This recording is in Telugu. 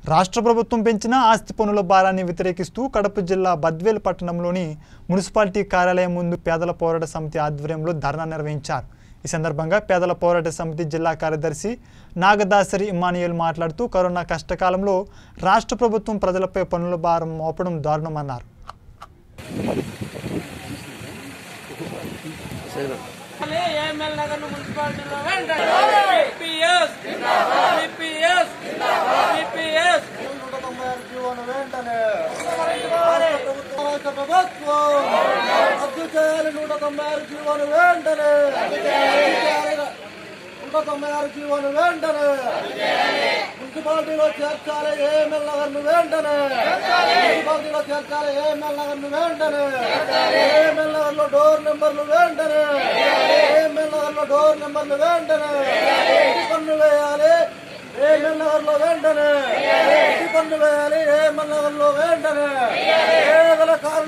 రాష్ట్ర ప్రభుత్వం పెంచిన ఆస్తి పన్నుల భారాన్ని వ్యతిరేకిస్తూ కడప జిల్లా బద్వేల్ పట్టణంలోని మున్సిపాలిటీ కార్యాలయం ముందు పేదల పోరాట సమితి ఆధ్వర్యంలో ధర్నా నిర్వహించారు ఈ సందర్భంగా పేదల పోరాట సమితి జిల్లా కార్యదర్శి నాగదాసరి ఇమానియల్ మాట్లాడుతూ కరోనా కష్టకాలంలో రాష్ట్ర ప్రభుత్వం ప్రజలపై పన్నుల భారం మోపడం దారుణమన్నారు ఏఎంఎల్ నగర్ మున్సిపాలిటీలో వెంటనే పిపిఎస్ పిపిఎస్ పిపిఎస్ జీవన వెంటనే రాష్ట్ర ప్రభుత్వం రద్దు చేయాలి నూట తొంభై ఆరు జీవన వెంటనే నూట తొంభై ఆరు జీవన వెంటనే మున్సిపాలిటీలో చేర్చాలి ఏఎంఎల్ నగర్ ను వెంటనే మున్సిపాలిటీలో చేర్చాలి ఏఎంఎల్ నగర్ ను వెంటనే ఏఎంఎల్ నగర్ లో డోర్ నెంబర్లు వెంటనే ఏఎంఎల్ నగర్ లో డోర్ నెంబర్లు వెంటనే ఇంటి పన్ను వేయాలి ఏఎంఎల్ నగర్ లో వెంటనే ఇంటి పన్ను వేయాలి ఏఎంఎల్ నగర్ లో వెంటనే పేదల కార్మికుల